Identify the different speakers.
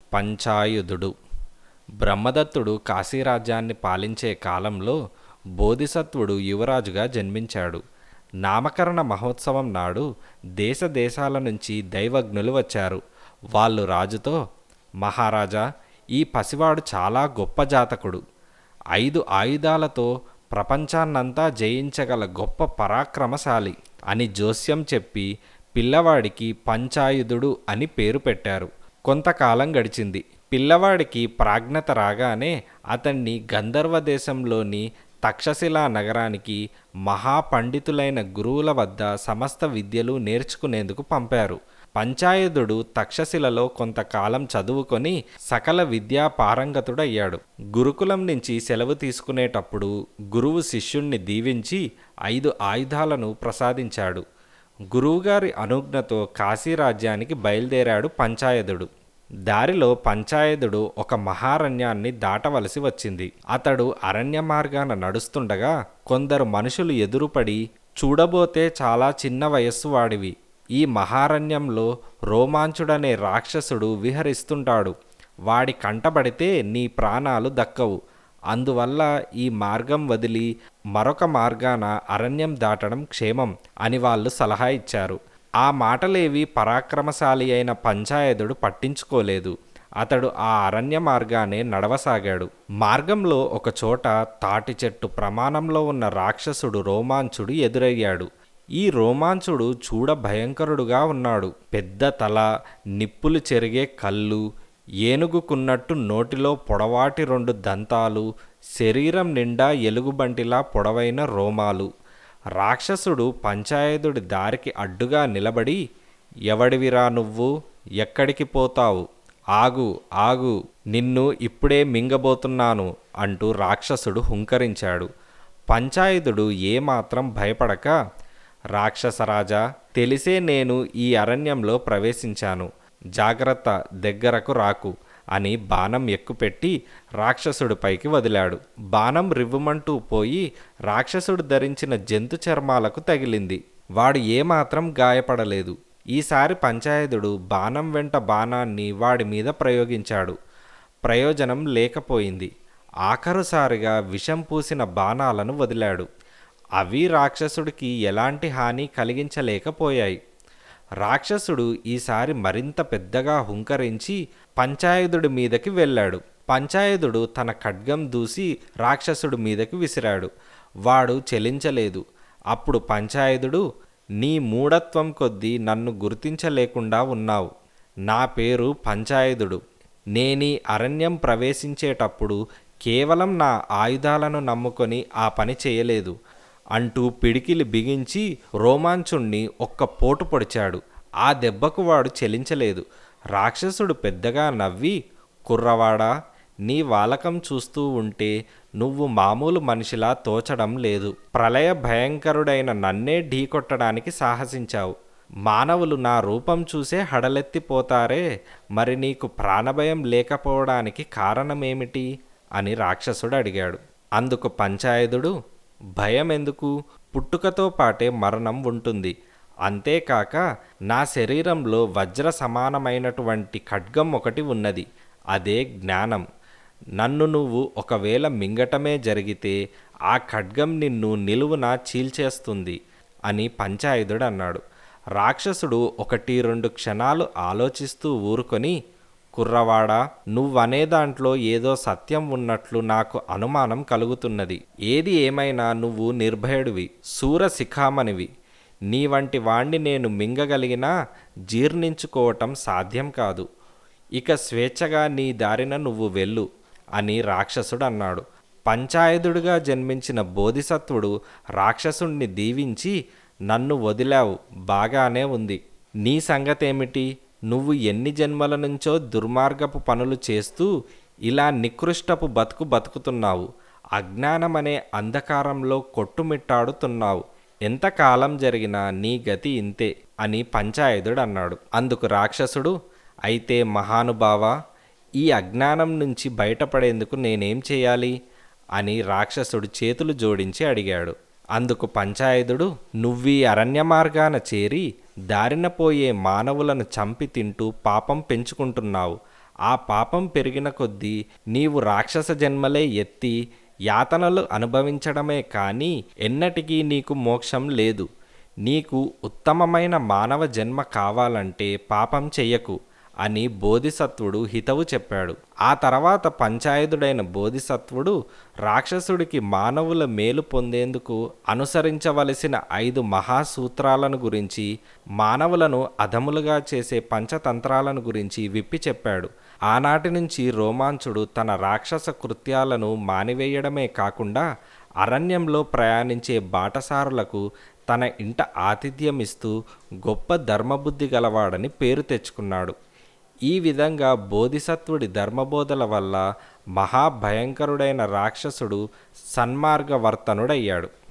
Speaker 1: పంచాయుధుడు బ్రహ్మదత్తుడు కాశీరాజ్యాన్ని పాలించే కాలంలో బోధిసత్వుడు యువరాజుగా జన్మించాడు నామకరణ మహోత్సవం నాడు దేశ దేశాల నుంచి దైవజ్ఞులు వచ్చారు వాళ్ళు రాజుతో మహారాజా ఈ పసివాడు చాలా గొప్ప జాతకుడు ఐదు ఆయుధాలతో ప్రపంచాన్నంతా జయించగల గొప్ప పరాక్రమశాలి అని జోస్యం చెప్పి పిల్లవాడికి పంచాయుధుడు అని పేరు పెట్టారు కొంతకాలం గడిచింది పిల్లవాడికి ప్రాజ్ఞత రాగానే అతన్ని గంధర్వ దేశంలోని తక్షశిలా నగరానికి మహాపండితులైన గురువుల వద్ద సమస్త విద్యలు నేర్చుకునేందుకు పంపారు పంచాయదుడు తక్షశిలలో కొంతకాలం చదువుకొని సకల విద్యా పారంగతుడయ్యాడు గురుకులం నుంచి సెలవు తీసుకునేటప్పుడు గురువు శిష్యుణ్ణి దీవించి ఐదు ఆయుధాలను ప్రసాదించాడు గురువుగారి అనుజ్ఞతో కాశీరాజ్యానికి బయలుదేరాడు పంచాయదుడు దారిలో పంచాయదుడు ఒక మహారణ్యాన్ని దాటవలసి వచ్చింది అతడు అరణ్య మార్గాన నడుస్తుండగా కొందరు మనుషులు ఎదురుపడి చూడబోతే చాలా చిన్న వయస్సు వాడివి ఈ మహారణ్యంలో రోమాంచుడనే రాక్షసుడు విహరిస్తుంటాడు వాడి కంటబడితే నీ ప్రాణాలు దక్కవు అందువల్ల ఈ మార్గం వదిలి మరొక మార్గాన అరణ్యం దాటడం క్షేమం అని వాళ్ళు సలహా ఇచ్చారు ఆ మాటలేవి పరాక్రమశాలి అయిన పంచాయతుడు పట్టించుకోలేదు అతడు ఆ అరణ్య మార్గానే నడవసాగాడు మార్గంలో ఒక చోట తాటి చెట్టు ప్రమాణంలో ఉన్న రాక్షసుడు రోమాంచుడు ఎదురయ్యాడు ఈ రోమాంచుడు చూడ భయంకరుడుగా ఉన్నాడు పెద్ద తల నిప్పులు చెరిగే కళ్ళు ఏనుగుకున్నట్టు నోటిలో పొడవాటి రెండు దంతాలు శరీరం నిండా ఎలుగుబంటిలా పొడవైన రోమాలు రాక్షసుడు పంచాయతుడి దారికి అడ్డుగా నిలబడి ఎవడివిరా నువ్వు ఎక్కడికి పోతావు ఆగు ఆగు నిన్ను ఇప్పుడే మింగబోతున్నాను అంటూ రాక్షసుడు హుంకరించాడు పంచాయతుడు ఏమాత్రం భయపడక రాక్షసరాజా తెలిసే నేను ఈ అరణ్యంలో ప్రవేశించాను జాగ్రత్త దగ్గరకు రాకు అని బాణం ఎక్కుపెట్టి రాక్షసుడిపైకి వదిలాడు బాణం రివ్వుమంటూ పోయి రాక్షసుడు ధరించిన జంతు చర్మాలకు తగిలింది వాడు ఏమాత్రం గాయపడలేదు ఈసారి పంచాయతుడు బాణం వెంట బాణాన్ని వాడి మీద ప్రయోగించాడు ప్రయోజనం లేకపోయింది ఆఖరుసారిగా విషం పూసిన బాణాలను వదిలాడు అవి రాక్షసుడికి ఎలాంటి హాని కలిగించలేకపోయాయి రాక్షసుడు ఈసారి మరింత పెద్దగా హుంకరించి పంచాయతుడి మీదకి వెళ్ళాడు పంచాయతుడు తన ఖడ్గం దూసి రాక్షసుడి మీదకి విసిరాడు వాడు చెలించలేదు అప్పుడు పంచాయతుడు నీ మూఢత్వం కొద్దీ నన్ను గుర్తించలేకుండా ఉన్నావు నా పేరు పంచాయతుడు నేనీ అరణ్యం ప్రవేశించేటప్పుడు కేవలం నా ఆయుధాలను నమ్ముకొని ఆ పని చేయలేదు అంటూ పిడికిలి బిగించి రోమాంచుణ్ణి ఒక్క పోటు పొడిచాడు ఆ దెబ్బకు వాడు చెలించలేదు రాక్షసుడు పెద్దగా నవ్వి కుర్రవాడా నీ వాలకం చూస్తూ ఉంటే నువ్వు మామూలు మనిషిలా తోచడం లేదు ప్రళయ భయంకరుడైన నన్నే ఢీకొట్టడానికి సాహసించావు మానవులు నా రూపం చూసే హడలెత్తిపోతారే మరి నీకు ప్రాణభయం లేకపోవడానికి కారణమేమిటి అని రాక్షసుడు అడిగాడు అందుకు పంచాయతుడు భయం ఎందుకు పుట్టుకతో పాటే మరణం ఉంటుంది అంతేకాక నా శరీరంలో వజ్ర సమానమైనటువంటి ఖడ్గం ఒకటి ఉన్నది అదే జ్ఞానం నన్ను నువ్వు ఒకవేళ మింగటమే జరిగితే ఆ ఖడ్గం నిన్ను నిలువున చీల్చేస్తుంది అని పంచాయుధుడు అన్నాడు రాక్షసుడు ఒకటి రెండు క్షణాలు ఆలోచిస్తూ ఊరుకొని కుర్రవాడా నువ్వనే దాంట్లో ఏదో సత్యం ఉన్నట్లు నాకు అనుమానం కలుగుతున్నది ఏది ఏమైనా నువ్వు నిర్భయుడివి శూరశిఖామణివి నీ వంటి వాణ్ణి నేను మింగగలిగినా జీర్ణించుకోవటం సాధ్యం కాదు ఇక స్వేచ్ఛగా నీ దారిన నువ్వు వెళ్ళు అని రాక్షసుడు అన్నాడు పంచాయతుడిగా జన్మించిన బోధిసత్వుడు రాక్షసుణ్ణి దీవించి నన్ను వదిలావు బాగానే ఉంది నీ సంగతేమిటి నువ్వు ఎన్ని జన్మల నుంచో దుర్మార్గపు పనులు చేస్తూ ఇలా నికృష్టపు బతుకు బతుకుతున్నావు అజ్ఞానమనే అంధకారంలో కొట్టుమిట్టాడుతున్నావు ఎంతకాలం జరిగినా నీ గతి ఇంతే అని పంచాయతుడు అన్నాడు అందుకు రాక్షసుడు అయితే మహానుభావ ఈ అజ్ఞానం నుంచి బయటపడేందుకు నేనేం చేయాలి అని రాక్షసుడు చేతులు జోడించి అడిగాడు అందుకు పంచాయతుడు నువ్వీ అరణ్య మార్గాన చేరి దారిన పోయే మానవులను చంపి తింటూ పాపం పెంచుకుంటున్నావు ఆ పాపం పెరిగిన కొద్దీ నీవు రాక్షస జన్మలే ఎత్తి యాతనలు అనుభవించడమే కానీ ఎన్నటికీ నీకు మోక్షం లేదు నీకు ఉత్తమమైన మానవ జన్మ కావాలంటే పాపం చెయ్యకు అని బోధిసత్వుడు హితవు చెప్పాడు ఆ తర్వాత పంచాయతుడైన బోధిసత్వుడు రాక్షసుడికి మానవుల మేలు పొందేందుకు అనుసరించవలసిన ఐదు మహాసూత్రాలను గురించి మానవులను అధములుగా చేసే పంచతంత్రాలను గురించి విప్పి చెప్పాడు ఆనాటి నుంచి రోమాంచుడు తన రాక్షస కృత్యాలను మానివేయడమే కాకుండా అరణ్యంలో ప్రయాణించే బాటసారులకు తన ఇంట ఆతిథ్యమిస్తూ గొప్ప ధర్మబుద్ధి గలవాడని పేరు తెచ్చుకున్నాడు ఈ విధంగా బోధిసత్వుడి ధర్మబోధల వల్ల మహాభయంకరుడైన రాక్షసుడు సన్మార్గవర్తనుడయ్యాడు